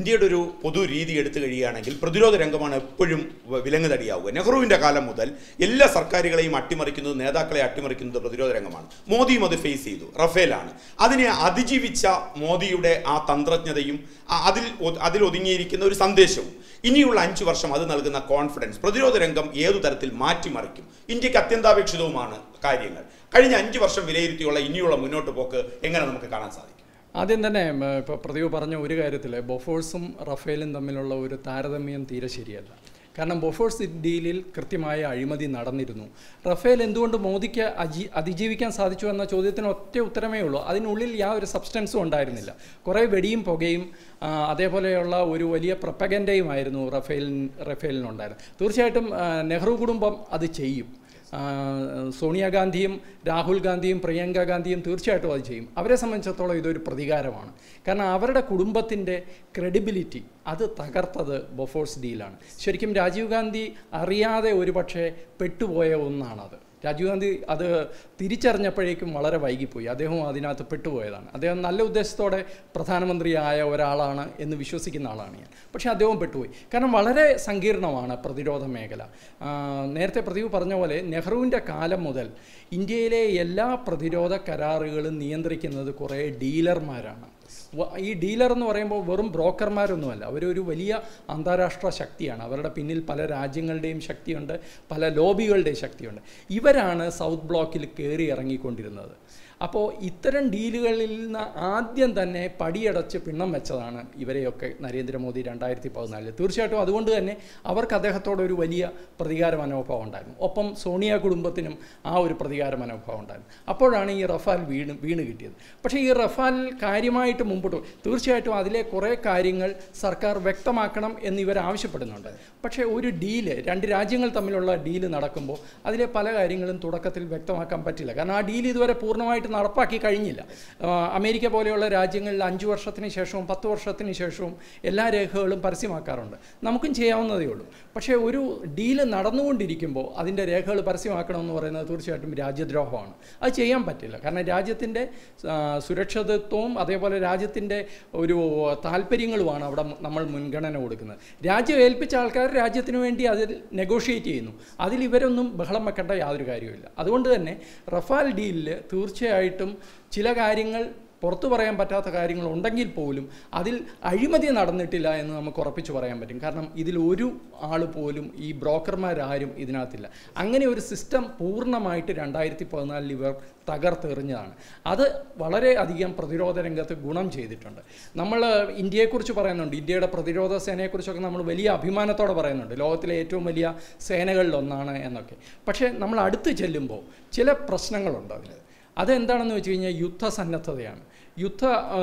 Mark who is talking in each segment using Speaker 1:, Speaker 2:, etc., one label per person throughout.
Speaker 1: ഇന്ത്യയുടെ ഒരു പൊതു രീതി എടുത്തു കഴിയുകയാണെങ്കിൽ പ്രതിരോധ രംഗമാണ് എപ്പോഴും വ- വിലങ്ങുതടിയാവുക നെഹ്റുവിൻ്റെ കാലം മുതൽ എല്ലാ സർക്കാരുകളെയും അട്ടിമറിക്കുന്നത് നേതാക്കളെ അട്ടിമറിക്കുന്നത് പ്രതിരോധ രംഗമാണ് മോദിയും അത് ഫേസ് ചെയ്തു റഫേലാണ് അതിനെ അതിജീവിച്ച മോദിയുടെ ആ തന്ത്രജ്ഞതയും ആ- അതിൽ ഒ- അതിൽ ഒതുങ്ങിയിരിക്കുന്ന ഒരു സന്ദേശവും ഇനിയുള്ള അഞ്ചു വർഷം അത് നൽകുന്ന കോൺഫിഡൻസ് പ്രതിരോധ രംഗം ഏതു തരത്തിൽ മാറ്റിമറിക്കും ഇന്ത്യക്ക് അത്യന്താപേക്ഷിതവുമാണ് കാര്യങ്ങൾ കഴിഞ്ഞ അഞ്ചു വർഷം വിലയിരുത്തിയുള്ള ഇനിയുള്ള മുന്നോട്ട് പോക്ക് എങ്ങനെ നമുക്ക് കാണാൻ സാധിക്കും
Speaker 2: ആദ്യം തന്നെ ഇപ്പോൾ പ്രതിവ് പറഞ്ഞ ഒരു കാര്യത്തിൽ ബൊഫോഴ്സും റഫേലും തമ്മിലുള്ള ഒരു താരതമ്യം തീരെ ശരിയല്ല കാരണം ബൊഫോഴ്സ് ഡീലിൽ കൃത്യമായ അഴിമതി നടന്നിരുന്നു റഫേൽ എന്തുകൊണ്ട് മോദിക്ക് അജി അതിജീവിക്കാൻ സാധിച്ചു എന്ന ചോദ്യത്തിന് ഒറ്റ ഉത്തരമേ ഉള്ളൂ അതിനുള്ളിൽ യാതൊരു സബ്സ്റ്റൻസും ഉണ്ടായിരുന്നില്ല കുറേ വെടിയും പുകയും ആ, അതേപോലെയുള്ള ഒരു വലിയ പ്രപ്പഗൻഡയുമായിരുന്നു റഫേൽ റഫേലിനുണ്ടായിരുന്നത് തീർച്ചയായിട്ടും ആ, നെഹ്റു കുടുംബം അത് ചെയ്യും ആ, സോണിയാഗാന്ധിയും രാഹുൽ ഗാന്ധിയും പ്രിയങ്ക ഗാന്ധിയും തീർച്ചയായിട്ടും അത് ചെയ്യും അവരെ സംബന്ധിച്ചിടത്തോളം ഇതൊരു പ്രതികാരമാണ് കാരണം അവരുടെ കുടുംബത്തിൻ്റെ ക്രെഡിബിലിറ്റി അത് തകർത്തത് ബൊഫോഴ്സ് ഡീലാണ് ശരിക്കും രാജീവ് ഗാന്ധി അറിയാതെ ഒരുപക്ഷെ പെട്ടുപോയ ഒന്നാണത് രാജീവ് ഗാന്ധി അത് തിരിച്ചറിഞ്ഞപ്പോഴേക്കും വളരെ വൈകിപ്പോയി അദ്ദേഹവും അതിനകത്ത് പെട്ടുപോയതാണ് അദ്ദേഹം നല്ല ഉദ്ദേശത്തോടെ പ്രധാനമന്ത്രിയായ ഒരാളാണ് എന്ന് വിശ്വസിക്കുന്ന ആളാണ് ഞാൻ പക്ഷേ അദ്ദേഹം പെട്ടുപോയി കാരണം വളരെ സങ്കീർണമാണ് പ്രതിരോധ മേഖല ആ, നേരത്തെ പ്രതിവ് പറഞ്ഞ പോലെ നെഹ്റുവിൻ്റെ കാലം മുതൽ ഇന്ത്യയിലെ എല്ലാ പ്രതിരോധ കരാറുകളും നിയന്ത്രിക്കുന്നത് കുറേ ഡീലർമാരാണ് വ- ഈ ഡീലർ എന്ന് പറയുമ്പോൾ വെറും ബ്രോക്കർമാരൊന്നുമല്ല അവരൊരു വലിയ അന്താരാഷ്ട്ര ശക്തിയാണ് അവരുടെ പിന്നിൽ പല രാജ്യങ്ങളുടെയും ശക്തിയുണ്ട് പല ലോബികളുടെയും ശക്തിയുണ്ട് ഇവരാണ് സൗത്ത് ബ്ലോക്കിൽ കയറി ഇറങ്ങിക്കൊണ്ടിരുന്നത് അപ്പോൾ ഇത്തരം ഡീലുകളിൽ നിന്ന് ആദ്യം തന്നെ പടിയടച്ച് പിണ്ണം വെച്ചതാണ് ഇവരെയൊക്കെ നരേന്ദ്രമോദി രണ്ടായിരത്തി പതിനാലിൽ തീർച്ചയായിട്ടും അതുകൊണ്ട് തന്നെ അവർക്ക് അദ്ദേഹത്തോട് ഒരു വലിയ പ്രതികാര മനോഭാവം ഉണ്ടായിരുന്നു ഒപ്പം സോണിയ കുടുംബത്തിനും ആ ഒരു പ്രതികാര മനോഭാവം ഉണ്ടായിരുന്നു അപ്പോഴാണ് ഈ റഫാൽ വീണ് വീണ് കിട്ടിയത് പക്ഷേ ഈ റഫാൽ കാര്യമായിട്ട് മുമ്പോട്ട് പോയി തീർച്ചയായിട്ടും അതിലെ കുറേ കാര്യങ്ങൾ സർക്കാർ വ്യക്തമാക്കണം എന്ന് ഇവർ ആവശ്യപ്പെടുന്നുണ്ട് പക്ഷേ ഒരു ഡീല് രണ്ട് രാജ്യങ്ങൾ തമ്മിലുള്ള ഡീല് നടക്കുമ്പോൾ അതിലെ പല കാര്യങ്ങളും തുടക്കത്തിൽ വ്യക്തമാക്കാൻ പറ്റില്ല കാരണം ആ ഡീൽ ഇതുവരെ പൂർണ്ണമായിട്ട് നടപ്പാക്കി കഴിഞ്ഞില്ല ആ, അമേരിക്ക പോലെയുള്ള രാജ്യങ്ങളിൽ അഞ്ച് വർഷത്തിന് ശേഷവും പത്ത് വർഷത്തിന് ശേഷവും എല്ലാ രേഖകളും പരസ്യമാക്കാറുണ്ട് നമുക്കും ചെയ്യാവുന്നതേ ഉള്ളൂ പക്ഷേ ഒരു ഡീല് നടന്നുകൊണ്ടിരിക്കുമ്പോൾ അതിൻ്റെ രേഖകൾ പരസ്യമാക്കണമെന്ന് പറയുന്നത് തീർച്ചയായിട്ടും രാജ്യദ്രോഹമാണ് അത് ചെയ്യാൻ പറ്റില്ല കാരണം രാജ്യത്തിൻ്റെ ആ, സുരക്ഷിതത്വവും അതേപോലെ രാജ്യത്തിൻ്റെ ഒരു താല്പര്യങ്ങളുമാണ് അവിടെ നമ്മൾ മുൻഗണന കൊടുക്കുന്നത് രാജ്യം ഏൽപ്പിച്ച ആൾക്കാർ രാജ്യത്തിന് വേണ്ടി അതിൽ നെഗോഷിയേറ്റ് ചെയ്യുന്നു അതിൽ ഇവരൊന്നും ബഹളം വെക്കേണ്ട യാതൊരു കാര്യമില്ല അതുകൊണ്ട് തന്നെ റഫാൽ ഡീലിൽ തീർച്ചയായിട്ടും ചില കാര്യങ്ങൾ പുറത്തു പറയാൻ പറ്റാത്ത കാര്യങ്ങൾ ഉണ്ടെങ്കിൽ പോലും അതിൽ അഴിമതി നടന്നിട്ടില്ല എന്ന് നമുക്ക് ഉറപ്പിച്ച് പറയാൻ പറ്റും കാരണം ഇതിൽ ഒരു ആൾ പോലും ഈ ബ്രോക്കർമാരാരും ഇതിനകത്തില്ല അങ്ങനെ ഒരു സിസ്റ്റം പൂർണ്ണമായിട്ട് രണ്ടായിരത്തി പതിനാലിൽ ഇവർ തകർത്തെറിഞ്ഞതാണ് അത് വളരെ അധികം പ്രതിരോധ രംഗത്ത് ഗുണം ചെയ്തിട്ടുണ്ട് നമ്മൾ ഇന്ത്യയെക്കുറിച്ച് പറയുന്നുണ്ട് ഇന്ത്യയുടെ പ്രതിരോധ സേനയെക്കുറിച്ചൊക്കെ നമ്മൾ വലിയ അഭിമാനത്തോടെ പറയുന്നുണ്ട് ലോകത്തിലെ ഏറ്റവും വലിയ സേനകളിലൊന്നാണ് എന്നൊക്കെ പക്ഷേ നമ്മൾ അടുത്ത് ചെല്ലുമ്പോൾ ചില പ്രശ്നങ്ങളുണ്ട് അതിൽ അതെന്താണെന്ന് വെച്ച് കഴിഞ്ഞാൽ യുദ്ധസന്നദ്ധതയാണ് യുദ്ധ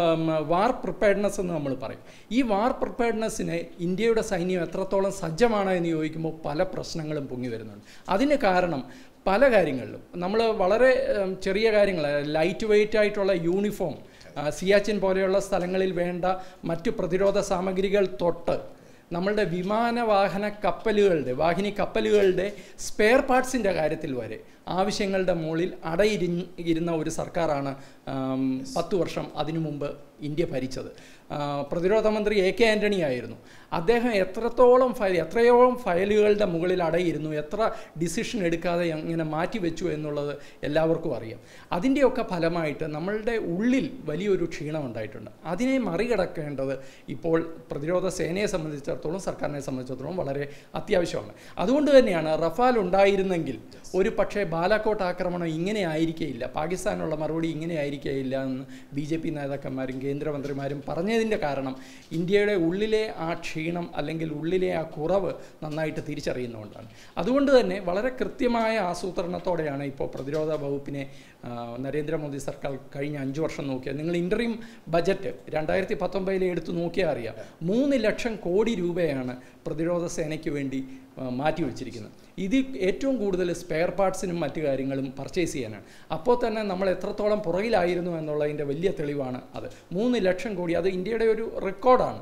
Speaker 2: വാർ പ്രിപ്പയർഡ്നെസ് എന്ന് നമ്മൾ പറയും ഈ വാർ പ്രിപ്പയർഡ്നെസ്സിന് ഇന്ത്യയുടെ സൈന്യം എത്രത്തോളം സജ്ജമാണ് എന്ന് ചോദിക്കുമ്പോൾ പല പ്രശ്നങ്ങളും പൊങ്ങി വരുന്നുണ്ട് അതിന് കാരണം പല കാര്യങ്ങളിലും നമ്മൾ വളരെ ഉം, ചെറിയ കാര്യങ്ങൾ ലൈറ്റ് വെയിറ്റ് ആയിട്ടുള്ള യൂണിഫോം ആ, സിയാച്ചിൻ പോലെയുള്ള സ്ഥലങ്ങളിൽ വേണ്ട മറ്റു പ്രതിരോധ സാമഗ്രികൾ തൊട്ട് നമ്മളുടെ വിമാനവാഹന കപ്പലുകളുടെ വാഹിനി കപ്പലുകളുടെ സ്പെയർ പാർട്സിൻ്റെ കാര്യത്തിൽ വരെ ആവശ്യങ്ങളുടെ മുകളിൽ അടയിരുന്ന് ഇരുന്ന ഒരു സർക്കാരാണ് ആം, പത്ത് വർഷം അതിനു മുമ്പ് ഇന്ത്യ ഭരിച്ചത് ആ, പ്രതിരോധ മന്ത്രി എ കെ ആൻ്റണി ആയിരുന്നു അദ്ദേഹം എത്രത്തോളം ഫയൽ എത്രയോളം ഫയലുകളുടെ മുകളിൽ അടയിരുന്നു എത്ര ഡിസിഷൻ എടുക്കാതെ എങ്ങനെ മാറ്റിവെച്ചു എന്നുള്ളത് എല്ലാവർക്കും അറിയാം അതിൻ്റെയൊക്കെ ഫലമായിട്ട് നമ്മളുടെ ഉള്ളിൽ വലിയൊരു ക്ഷീണം ഉണ്ടായിട്ടുണ്ട് അതിനെ മറികടക്കേണ്ടത് ഇപ്പോൾ പ്രതിരോധ സേനയെ സംബന്ധിച്ചിടത്തോളം സർക്കാരിനെ സംബന്ധിച്ചിടത്തോളം വളരെ അത്യാവശ്യമാണ് അതുകൊണ്ട് തന്നെയാണ് റഫാൽ ഉണ്ടായിരുന്നെങ്കിൽ ഒരു പക്ഷേ ബാലാക്കോട്ട് ആക്രമണം ഇങ്ങനെ ആയിരിക്കുകയില്ല പാകിസ്ഥാനുള്ള മറുപടി ഇങ്ങനെ ആയിരിക്കുകയില്ല എന്ന് ബി ജെ പി നേതാക്കന്മാരും കേന്ദ്രമന്ത്രിമാരും പറഞ്ഞതിൻ്റെ കാരണം ഇന്ത്യയുടെ ഉള്ളിലെ ആ ക്ഷീണം അല്ലെങ്കിൽ ഉള്ളിലെ ആ കുറവ് നന്നായിട്ട് തിരിച്ചറിയുന്നതുകൊണ്ടാണ് അതുകൊണ്ട് തന്നെ വളരെ കൃത്യമായ ആസൂത്രണത്തോടെയാണ് ഇപ്പോൾ പ്രതിരോധ വകുപ്പിനെ ആ, നരേന്ദ്രമോദി സർക്കാർ കഴിഞ്ഞ അഞ്ച് വർഷം നോക്കിയാൽ നിങ്ങൾ ഇൻ്റർവ്യൂ ബജറ്റ് രണ്ടായിരത്തി പത്തൊമ്പതിലെ എടുത്ത് നോക്കിയാൽ അറിയാം മൂന്ന് ലക്ഷം കോടി രൂപയാണ് പ്രതിരോധ സേനയ്ക്ക് വേണ്ടി ആ, മാറ്റിവെച്ചിരിക്കുന്നത് ഇത് ഏറ്റവും കൂടുതൽ സ്പെയർ പാർട്സിനും മറ്റു കാര്യങ്ങളും പർച്ചേസ് ചെയ്യാനാണ് അപ്പോൾ തന്നെ നമ്മൾ എത്രത്തോളം പുറകിലായിരുന്നു എന്നുള്ളതിൻ്റെ വലിയ തെളിവാണ് അത് മൂന്ന് ലക്ഷം കോടി അത് ഇന്ത്യയുടെ ഒരു റെക്കോർഡാണ്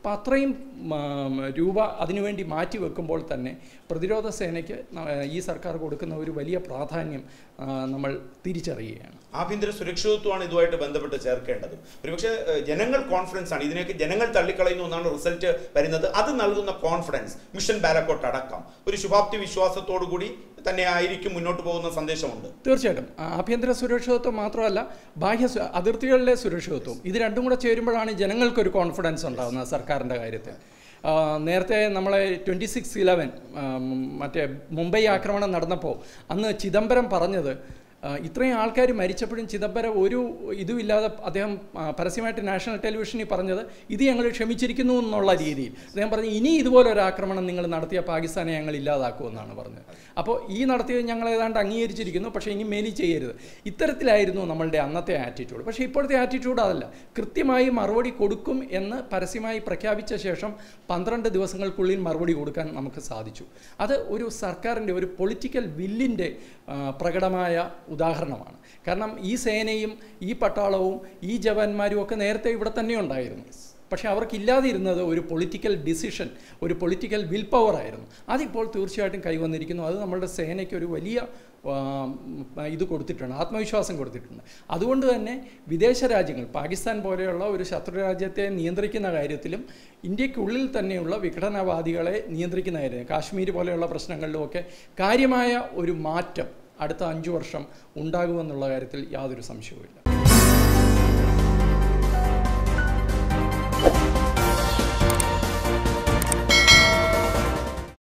Speaker 2: അപ്പോൾ അത്രയും ഉം, രൂപ അതിനുവേണ്ടി മാറ്റി വെക്കുമ്പോൾ തന്നെ പ്രതിരോധ സേനയ്ക്ക് ന- ഈ സർക്കാർ കൊടുക്കുന്ന ഒരു വലിയ പ്രാധാന്യം ആ, നമ്മൾ തിരിച്ചറിയുകയാണ്
Speaker 1: ആഭ്യന്തര സുരക്ഷിതത്വമാണ് ഇതുമായിട്ട് ബന്ധപ്പെട്ട് ചേർക്കേണ്ടത് ഒരുപക്ഷെ ഏഹ്, ജനങ്ങൾ കോൺഫിഡൻസ് ആണ് ഇതിനെയൊക്കെ ജനങ്ങൾ തള്ളിക്കളയുന്നു എന്നാണ് റിസൾട്ട് വരുന്നത് അത് നൽകുന്ന കോൺഫിഡൻസ് മിഷൻ ബാലക്കോട്ട് അടക്കം ഒരു ശുഭാപ്തി വിശ്വാസത്തോടു കൂടി തന്നെ ആയിരിക്കും മുന്നോട്ട് പോകുന്ന സന്ദേശമുണ്ട്
Speaker 2: തീർച്ചയായിട്ടും ആ, ആഭ്യന്തര സുരക്ഷിതത്വം മാത്രമല്ല ബാഹ്യ സു- അതിർത്തികളിലെ സുരക്ഷിതത്വം ഇത് രണ്ടും കൂടെ ചേരുമ്പോഴാണ് ജനങ്ങൾക്കൊരു കോൺഫിഡൻസ് ഉണ്ടാകുന്നത് സർക്കാരിൻ്റെ കാര്യത്തിൽ ആ, നേരത്തെ നമ്മളെ ട്വൻറ്റി സിക്സ് ഇലവൻ മറ്റേ മുംബൈ ആക്രമണം നടന്നപ്പോൾ അന്ന് ചിദംബരം പറഞ്ഞത് ആ, ഇത്രയും ആൾക്കാർ മരിച്ചപ്പോഴും ചിദംബരം ഒരു ഇതുമില്ലാതെ അദ്ദേഹം ആ, പരസ്യമായിട്ട് നാഷണൽ ടെലിവിഷനിൽ പറഞ്ഞത് ഇത് ഞങ്ങൾ ക്ഷമിച്ചിരിക്കുന്നു എന്നുള്ള രീതിയിൽ അദ്ദേഹം പറഞ്ഞു ഇനി ഇതുപോലെ ഒരു ആക്രമണം നിങ്ങൾ നടത്തിയ പാകിസ്ഥാനെ ഞങ്ങൾ ഇല്ലാതാക്കുമെന്നാണ് പറഞ്ഞത് അപ്പോൾ ഈ നടത്തിയത് ഞങ്ങൾ ഏതാണ്ട് അംഗീകരിച്ചിരിക്കുന്നു പക്ഷേ ഇനി മേലി ചെയ്യരുത് ഇത്തരത്തിലായിരുന്നു നമ്മളുടെ അന്നത്തെ ആറ്റിറ്റ്യൂഡ് പക്ഷേ ഇപ്പോഴത്തെ ആറ്റിറ്റ്യൂഡ് അതല്ല കൃത്യമായി മറുപടി കൊടുക്കും എന്ന് പരസ്യമായി പ്രഖ്യാപിച്ച ശേഷം പന്ത്രണ്ട് ദിവസങ്ങൾക്കുള്ളിൽ മറുപടി കൊടുക്കാൻ നമുക്ക് സാധിച്ചു അത് ഒരു സർക്കാരിൻ്റെ ഒരു പൊളിറ്റിക്കൽ വില്ലിൻ്റെ പ്രകടമായ ഉദാഹരണമാണ് കാരണം ഈ സേനയും ഈ പട്ടാളവും ഈ ജവാന്മാരും ഒക്കെ നേരത്തെ ഇവിടെ തന്നെ ഉണ്ടായിരുന്നു പക്ഷേ അവർക്കില്ലാതിരുന്നത് ഒരു പൊളിറ്റിക്കൽ ഡിസിഷൻ ഒരു പൊളിറ്റിക്കൽ വിൽ പവർ ആയിരുന്നു അതിപ്പോൾ തീർച്ചയായിട്ടും കൈവന്നിരിക്കുന്നു അത് നമ്മളുടെ സേനയ്ക്ക് ഒരു വലിയ ആ, ഇത് കൊടുത്തിട്ടുണ്ട് ആത്മവിശ്വാസം കൊടുത്തിട്ടുണ്ട് അതുകൊണ്ട് തന്നെ വിദേശ രാജ്യങ്ങൾ പാകിസ്ഥാൻ പോലെയുള്ള ഒരു ശത്രു രാജ്യത്തെ നിയന്ത്രിക്കുന്ന കാര്യത്തിലും ഇന്ത്യക്കുള്ളിൽ തന്നെയുള്ള വിഘടനവാദികളെ നിയന്ത്രിക്കുന്ന കാര്യം കാശ്മീർ പോലെയുള്ള പ്രശ്നങ്ങളിലുമൊക്കെ കാര്യമായ ഒരു മാറ്റം അടുത്ത അഞ്ചു വർഷം ഉണ്ടാകുമെന്നുള്ള കാര്യത്തിൽ യാതൊരു സംശയവുമില്ല